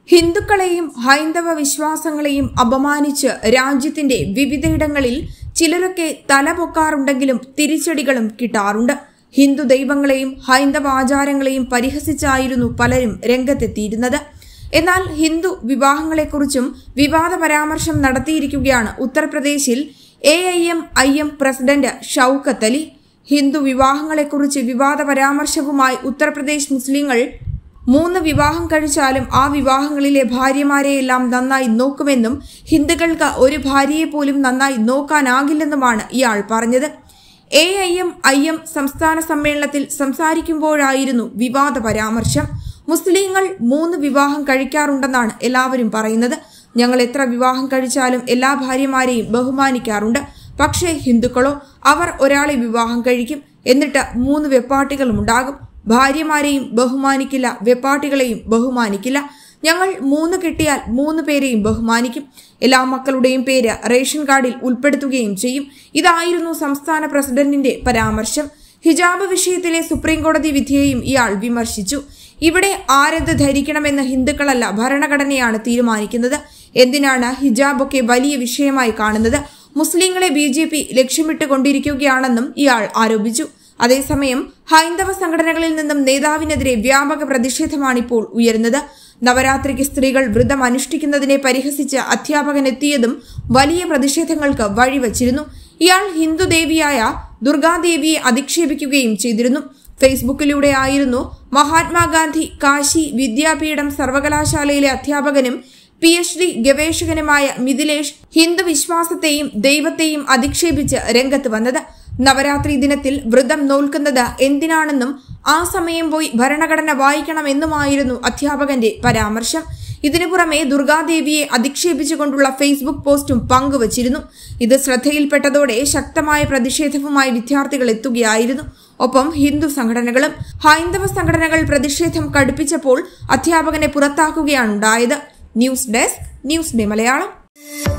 ഹിന്ദുക്കളെയും ഹൈന്ദവ വിശ്വാസങ്ങളെയും അപമാനിച്ച് രാജ്യത്തിന്റെ വിവിധയിടങ്ങളിൽ ചിലരൊക്കെ തലപൊക്കാറുണ്ടെങ്കിലും തിരിച്ചടികളും കിട്ടാറുണ്ട് ഹിന്ദു ദൈവങ്ങളെയും ഹൈന്ദവ ആചാരങ്ങളെയും പരിഹസിച്ചായിരുന്നു പലരും രംഗത്തെത്തിയിരുന്നത് എന്നാൽ ഹിന്ദു വിവാഹങ്ങളെക്കുറിച്ചും വിവാദ പരാമർശം നടത്തിയിരിക്കുകയാണ് ഉത്തർപ്രദേശിൽ A I M I M president Shaukat Ali Hindu വിവാഹങ്ങളെക്കുറിച്ച് വിവാദ പരാമർശവുമായി ഉത്തർപ്രദേശ് മുസ്ലിങ്ങൾ മൂന്ന് വിവാഹം കഴിച്ചാലും ആ വിവാഹങ്ങളിലെ ഭാര്യമാരെയെല്ലാം നന്നായി നോക്കുമെന്നും ഹിന്ദുക്കൾക്ക് ഒരു ഭാര്യയെ പോലും നന്നായി നോക്കാനാകില്ലെന്നുമാണ് ഇയാൾ പറഞ്ഞത് A I M I M സംസ്ഥാന സമ്മേളനത്തിൽ സംസാരിക്കുമ്പോഴായിരുന്നു വിവാദ പരാമർശം മുസ്ലിങ്ങൾ മൂന്ന് വിവാഹം കഴിക്കാറുണ്ടെന്നാണ് എല്ലാവരും പറയുന്നത് ഞങ്ങൾ എത്ര വിവാഹം കഴിച്ചാലും എല്ലാ ഭാര്യമാരെയും ബഹുമാനിക്കാറുണ്ട് പക്ഷേ ഹിന്ദുക്കളോ അവർ ഒരാളെ വിവാഹം കഴിക്കും എന്നിട്ട് മൂന്ന് വെപ്പാട്ടികളും ഉണ്ടാകും ഭാര്യമാരെയും ബഹുമാനിക്കില്ല വെപ്പാട്ടികളെയും ബഹുമാനിക്കില്ല ഞങ്ങൾ മൂന്ന് കിട്ടിയാൽ മൂന്ന് പേരെയും ബഹുമാനിക്കും എല്ലാ മക്കളുടെയും പേര് റേഷൻ കാർഡിൽ ഉൾപ്പെടുത്തുകയും ചെയ്യും ഇതായിരുന്നു സംസ്ഥാന പ്രസിഡന്റിന്റെ പരാമർശം ഹിജാബ് വിഷയത്തിലെ സുപ്രീം കോടതി വിധിയെയും ഇയാൾ വിമർശിച്ചു ഇവിടെ ആരെന്ത് ധരിക്കണമെന്ന് ഹിന്ദുക്കളല്ല ഭരണഘടനയാണ് തീരുമാനിക്കുന്നത് എന്തിനാണ് ഹിജാബൊക്കെ വലിയ വിഷയമായി കാണുന്നത് മുസ്ലിങ്ങളെ ബി ജെ പി ലക്ഷ്യമിട്ടുകൊണ്ടിരിക്കുകയാണെന്നും ഇയാൾ ആരോപിച്ചു അതേസമയം ഹൈന്ദവ സംഘടനകളിൽ നിന്നും നേതാവിനെതിരെ വ്യാപക പ്രതിഷേധമാണിപ്പോൾ ഉയരുന്നത് നവരാത്രിക്ക് സ്ത്രീകൾ വ്രതം അനുഷ്ഠിക്കുന്നതിനെ പരിഹസിച്ച് അധ്യാപകൻ എത്തിയതും വലിയ പ്രതിഷേധങ്ങൾക്ക് വഴിവച്ചിരുന്നു ഇയാൾ ഹിന്ദു ദേവിയായ ദുർഗാദേവിയെ അധിക്ഷേപിക്കുകയും ചെയ്തിരുന്നു ഫേസ്ബുക്കിലൂടെ ആയിരുന്നു മഹാത്മാഗാന്ധി കാശി വിദ്യാപീഠം സർവകലാശാലയിലെ അധ്യാപകനും പി എച്ച് ഡി ഗവേഷകനുമായ മിഥിലേഷ് ഹിന്ദു വിശ്വാസത്തെയും ദൈവത്തെയും അധിക്ഷേപിച്ച് രംഗത്ത് വന്നത് നവരാത്രി ദിനത്തിൽ വ്രതം നോൽക്കുന്നത് എന്തിനാണെന്നും ആ സമയം പോയി ഭരണഘടന വായിക്കണമെന്നുമായിരുന്നു അധ്യാപകന്റെ പരാമർശം ഇതിനു പുറമെ ദുർഗാദേവിയെ അധിക്ഷേപിച്ചുകൊണ്ടുള്ള ഫേസ്ബുക്ക് പോസ്റ്റും പങ്കുവച്ചിരുന്നു ഇത് ശ്രദ്ധയിൽപ്പെട്ടതോടെ ശക്തമായ പ്രതിഷേധവുമായി വിദ്യാർത്ഥികൾ എത്തുകയായിരുന്നു ഒപ്പം ഹിന്ദു സംഘടനകളും ഹൈന്ദവ സംഘടനകൾ പ്രതിഷേധം കടുപ്പിച്ചപ്പോൾ അധ്യാപകനെ പുറത്താക്കുകയാണുണ്ടായത് news desk news day Malayalam